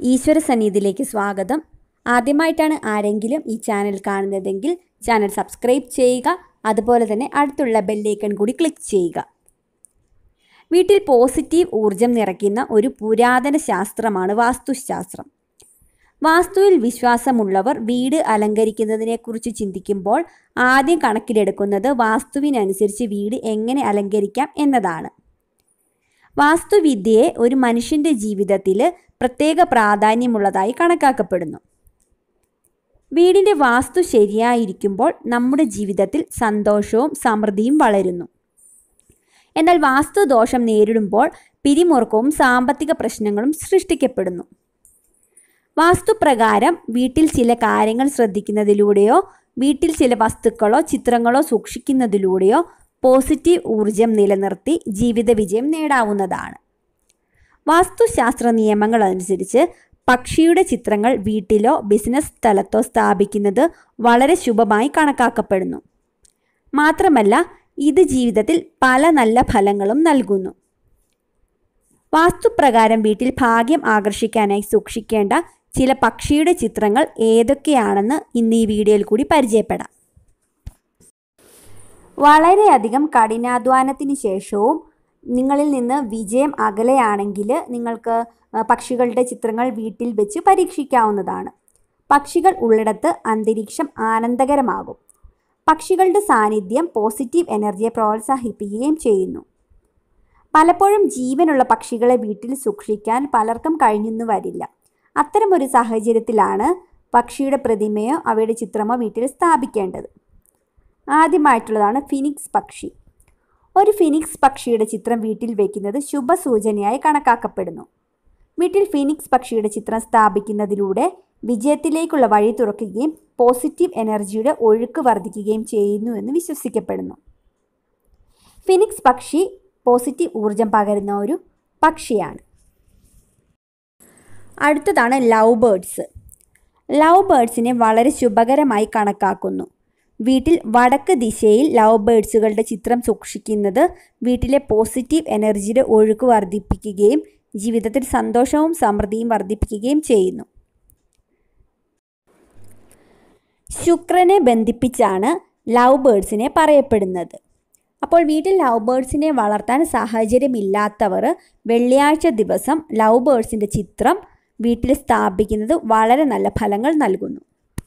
ഈശ്വര സന്നിധിയിലേക്ക് സ്വാഗതം ആദ്യമായിട്ടാണ് ആരെങ്കിലും ഈ ചാനൽ കാണുന്നതെങ്കിൽ ചാനൽ സബ്സ്ക്രൈബ് ചെയ്യുക അതുപോലെ തന്നെ അടുത്തുള്ള ബെല്ലൈക്കൺ കൂടി ക്ലിക്ക് ചെയ്യുക വീട്ടിൽ പോസിറ്റീവ് ഊർജം നിറയ്ക്കുന്ന ഒരു പുരാതന ശാസ്ത്രമാണ് വാസ്തുശാസ്ത്രം വാസ്തുവിൽ വിശ്വാസമുള്ളവർ വീട് അലങ്കരിക്കുന്നതിനെക്കുറിച്ച് ചിന്തിക്കുമ്പോൾ ആദ്യം കണക്കിലെടുക്കുന്നത് വാസ്തുവിനനുസരിച്ച് വീട് എങ്ങനെ അലങ്കരിക്കാം എന്നതാണ് വാസ്തുവിദ്യയെ ഒരു മനുഷ്യൻ്റെ ജീവിതത്തിൽ പ്രത്യേക പ്രാധാന്യമുള്ളതായി കണക്കാക്കപ്പെടുന്നു വീടിൻ്റെ വാസ്തു ശരിയായിരിക്കുമ്പോൾ നമ്മുടെ ജീവിതത്തിൽ സന്തോഷവും സമൃദ്ധിയും വളരുന്നു എന്നാൽ വാസ്തുദോഷം നേരിടുമ്പോൾ പിരിമുറുക്കവും സാമ്പത്തിക പ്രശ്നങ്ങളും സൃഷ്ടിക്കപ്പെടുന്നു വാസ്തുപ്രകാരം വീട്ടിൽ ചില കാര്യങ്ങൾ ശ്രദ്ധിക്കുന്നതിലൂടെയോ വീട്ടിൽ ചില വസ്തുക്കളോ ചിത്രങ്ങളോ സൂക്ഷിക്കുന്നതിലൂടെയോ പോസിറ്റീവ് ഊർജം നിലനിർത്തി ജീവിത വിജയം നേടാവുന്നതാണ് വാസ്തുശാസ്ത്ര നിയമങ്ങൾ അനുസരിച്ച് പക്ഷിയുടെ ചിത്രങ്ങൾ വീട്ടിലോ ബിസിനസ് സ്ഥലത്തോ സ്ഥാപിക്കുന്നത് വളരെ ശുഭമായി കണക്കാക്കപ്പെടുന്നു മാത്രമല്ല ഇത് ജീവിതത്തിൽ പല നല്ല ഫലങ്ങളും നൽകുന്നു വാസ്തുപ്രകാരം വീട്ടിൽ ഭാഗ്യം ആകർഷിക്കാനായി സൂക്ഷിക്കേണ്ട ചില പക്ഷിയുടെ ചിത്രങ്ങൾ ഏതൊക്കെയാണെന്ന് ഇന്ന് ഈ വീഡിയോയിൽ കൂടി പരിചയപ്പെടാം വളരെയധികം കഠിനാധ്വാനത്തിന് ശേഷവും നിങ്ങളിൽ നിന്ന് വിജയം അകലെയാണെങ്കിൽ നിങ്ങൾക്ക് പക്ഷികളുടെ ചിത്രങ്ങൾ വീട്ടിൽ വെച്ച് പരീക്ഷിക്കാവുന്നതാണ് പക്ഷികൾ ഉള്ളിടത്ത് അന്തരീക്ഷം ആനന്ദകരമാകും പക്ഷികളുടെ സാന്നിധ്യം പോസിറ്റീവ് എനർജിയെ പ്രോത്സാഹിപ്പിക്കുകയും ചെയ്യുന്നു പലപ്പോഴും ജീവനുള്ള പക്ഷികളെ വീട്ടിൽ സൂക്ഷിക്കാൻ പലർക്കും കഴിഞ്ഞെന്നു വരില്ല അത്തരമൊരു സാഹചര്യത്തിലാണ് പക്ഷിയുടെ പ്രതിമയോ അവയുടെ ചിത്രമോ വീട്ടിൽ സ്ഥാപിക്കേണ്ടത് ആദ്യമായിട്ടുള്ളതാണ് ഫിനിക്സ് പക്ഷി ഒരു ഫിനിക്സ് പക്ഷിയുടെ ചിത്രം വീട്ടിൽ വയ്ക്കുന്നത് ശുഭസൂചനയായി കണക്കാക്കപ്പെടുന്നു വീട്ടിൽ ഫിനിക്സ് പക്ഷിയുടെ ചിത്രം സ്ഥാപിക്കുന്നതിലൂടെ വിജയത്തിലേക്കുള്ള വഴി തുറക്കുകയും പോസിറ്റീവ് എനർജിയുടെ ഒഴുക്ക് വർദ്ധിക്കുകയും ചെയ്യുന്നു എന്ന് വിശ്വസിക്കപ്പെടുന്നു ഫിനിക്സ് പക്ഷി പോസിറ്റീവ് ഊർജം പകരുന്ന ഒരു പക്ഷിയാണ് അടുത്തതാണ് ലവ് ബേർഡ്സ് ലവ് ബേർഡ്സിനെ വളരെ ശുഭകരമായി കണക്കാക്കുന്നു വീട്ടിൽ വടക്ക് ദിശയിൽ ലവ് ബേർഡ്സുകളുടെ ചിത്രം സൂക്ഷിക്കുന്നത് വീട്ടിലെ പോസിറ്റീവ് എനർജിയുടെ ഒഴുക്ക് വർദ്ധിപ്പിക്കുകയും ജീവിതത്തിൽ സന്തോഷവും സമൃദ്ധിയും വർദ്ധിപ്പിക്കുകയും ചെയ്യുന്നു ശുക്രനെ ബന്ധിപ്പിച്ചാണ് ലവ് ബേർഡ്സിനെ പറയപ്പെടുന്നത് അപ്പോൾ വീട്ടിൽ ലവ് ബേർഡ്സിനെ വളർത്താൻ സാഹചര്യമില്ലാത്തവർ വെള്ളിയാഴ്ച ദിവസം ലവ് ബേർഡ്സിൻ്റെ ചിത്രം വീട്ടിൽ സ്ഥാപിക്കുന്നത് വളരെ നല്ല ഫലങ്ങൾ നൽകുന്നു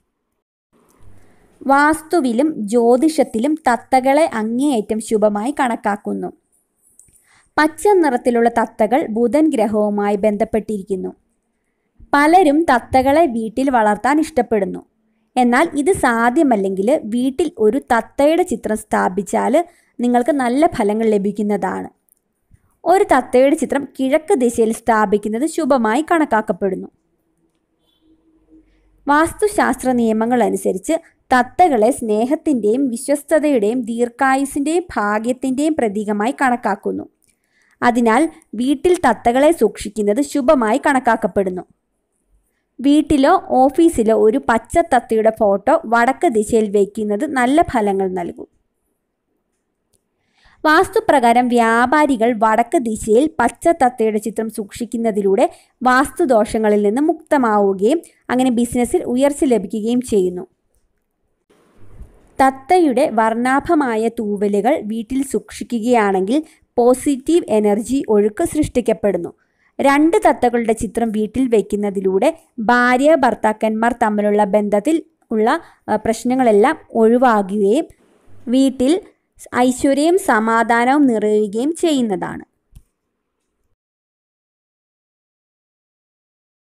വാസ്തുവിലും ജ്യോതിഷത്തിലും തത്തകളെ അങ്ങേയറ്റം ശുഭമായി കണക്കാക്കുന്നു പച്ച നിറത്തിലുള്ള തത്തകൾ ബുധൻ ഗ്രഹവുമായി ബന്ധപ്പെട്ടിരിക്കുന്നു പലരും തത്തകളെ വീട്ടിൽ വളർത്താൻ ഇഷ്ടപ്പെടുന്നു എന്നാൽ ഇത് സാധ്യമല്ലെങ്കിൽ വീട്ടിൽ ഒരു തത്തയുടെ ചിത്രം സ്ഥാപിച്ചാൽ നിങ്ങൾക്ക് നല്ല ഫലങ്ങൾ ലഭിക്കുന്നതാണ് ഒരു തത്തയുടെ ചിത്രം കിഴക്ക് ദിശയിൽ സ്ഥാപിക്കുന്നത് ശുഭമായി കണക്കാക്കപ്പെടുന്നു വാസ്തുശാസ്ത്ര നിയമങ്ങൾ അനുസരിച്ച് തത്തകളെ സ്നേഹത്തിൻ്റെയും വിശ്വസ്തതയുടെയും ദീർഘായുസിൻ്റെയും ഭാഗ്യത്തിൻ്റെയും പ്രതീകമായി കണക്കാക്കുന്നു അതിനാൽ വീട്ടിൽ തത്തകളെ സൂക്ഷിക്കുന്നത് ശുഭമായി കണക്കാക്കപ്പെടുന്നു വീട്ടിലോ ഓഫീസിലോ ഒരു പച്ച തത്തയുടെ ഫോട്ടോ വടക്ക് ദിശയിൽ വയ്ക്കുന്നത് നല്ല ഫലങ്ങൾ നൽകും വാസ്തുപ്രകാരം വ്യാപാരികൾ വടക്ക് ദിശയിൽ പച്ച തത്തയുടെ ചിത്രം സൂക്ഷിക്കുന്നതിലൂടെ വാസ്തുദോഷങ്ങളിൽ നിന്ന് മുക്തമാവുകയും അങ്ങനെ ബിസിനസ്സിൽ ഉയർച്ച ലഭിക്കുകയും ചെയ്യുന്നു തത്തയുടെ വർണ്ണാഭമായ തൂവലുകൾ വീട്ടിൽ സൂക്ഷിക്കുകയാണെങ്കിൽ പോസിറ്റീവ് എനർജി ഒഴുക്ക് സൃഷ്ടിക്കപ്പെടുന്നു രണ്ട് തത്തകളുടെ ചിത്രം വീട്ടിൽ വയ്ക്കുന്നതിലൂടെ ഭാര്യ ഭർത്താക്കന്മാർ തമ്മിലുള്ള ബന്ധത്തിൽ ഉള്ള പ്രശ്നങ്ങളെല്ലാം ഒഴിവാകുകയും വീട്ടിൽ ഐശ്വര്യവും സമാധാനവും നിറയുകയും ചെയ്യുന്നതാണ്